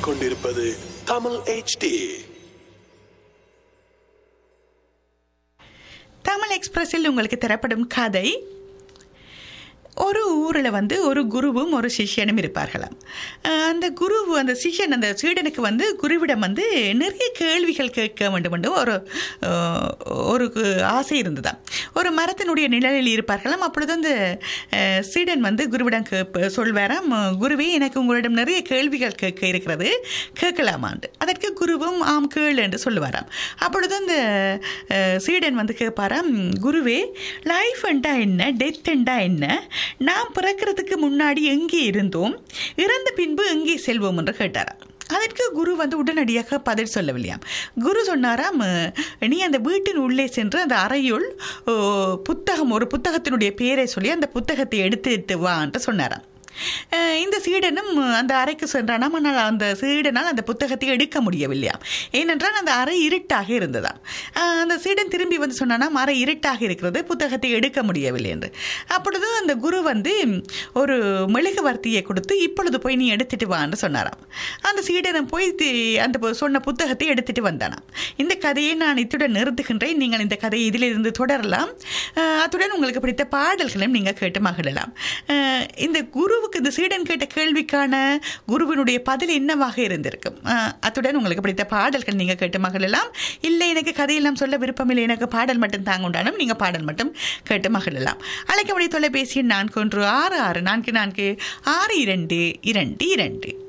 கேட்டுக்கொண்டிருப்பது தமிழ் HD தமிழ் எக்ஸ்பிரஸில் உங்களுக்கு தரப்படும் கதை ஒரு ஊரில் வந்து ஒரு குருவும் ஒரு சிஷ்யனும் இருப்பார்களாம் அஹ் அந்த குரு அந்த சிஷ்யன் அந்த சீடனுக்கு வந்து குருவிடம் வந்து நிறைய கேள்விகள் கேட்க வேண்டும் என்று ஒரு அஹ், ஒரு கு- ஆசை இருந்ததாம் ஒரு மரத்தினுடைய நிழலில் இருப்பார்களாம் அப்பொழுது அந்த அஹ், சீடன் வந்து குருவிடம் கேப்ப சொல்வாராம் குருவே எனக்கு உங்களிடம் நிறைய கேள்விகள் கேட்க இருக்கிறது கேட்கலாமாண்டு அதற்கு குருவும் ஆம் கேள் என்று சொல்லுவாராம் அப்பொழுது அந்த அஹ், சீடன் வந்து கேட்பாராம் குருவே லைஃப் என்றா என்ன டெத் என்றா என்ன நாம் பிறக்கிறதுக்கு முன்னாடி எங்கே இருந்தோம் இறந்த பின்பு எங்கே செல்வோம் என்று கேட்டாராம் அதற்கு குரு வந்து உடனடியாக பதில் சொல்லவில்லையாம் குரு சொன்னாராம் "அஹ், நீ அந்த வீட்டின் உள்ளே சென்று அந்த அறையுள் ஓ, புத்தகம் ஒரு புத்தகத்தினுடைய பேரை சொல்லி அந்த புத்தகத்தை எடுத்துட்டு வான்ட்டு சொன்னாராம் அஹ், இந்த சீடனும் அந்த அறைக்கு சென்றானாம் ஆனால் அந்த சீடனால் அந்த புத்தகத்தை எடுக்க முடியவில்லையாம் ஏனென்றால் அந்த அறை இருட்டாக இருந்ததாம் அஹ், அந்த சீடன் திரும்பி வந்து சொன்னானாம் அறை இருட்டாக இருக்கிறது புத்தகத்தை எடுக்க முடியவில்லை என்று அப்பொழுது அந்த குரு வந்து ஒரு மெழுகுவர்த்தியை கொடுத்து இப்பொழுது போய் நீ எடுத்துட்டு வான்னு சொன்னாராம் அந்த சீடனும் போய் தி- அந்த பு- சொன்ன புத்தகத்தை எடுத்துட்டு வந்தானாம் இந்த கதையை நான் இத்துடன் நிறுத்துகின்றேன் நீங்கள் இந்த கதையை இதிலிருந்து தொடரலாம் அஹ், அத்துடன் உங்களுக்கு பிடித்த பாடல்களையும் நீங்கள் கேட்டு மகிழலாம் அஹ், இந்த குருவுக்கு இந்த சீடன் கேட்ட கேள்விக்கான குருவினுடைய பதில் என்னவாக இருந்திருக்கும் அஹ், அத்துடன் உங்களுக்கு பிடித்த பாடல்கள் நீங்கள் கேட்டு மகிழலாம் இல்லை எனக்கு கதையெல்லாம் சொல்ல விருப்பமில்லை எனக்கு பாடல் மட்டும் தாங்க உண்டாலும் நீங்கள் பாடல் மட்டும் கேட்டு மகிழலாம் அழைக்கக்கூடிய தொலைபேசி எண் நான்கு ஒன்று ஆறு ஆறு நான்கு நான்கு ஆறு இரண்டு இரண்டு இரண்டு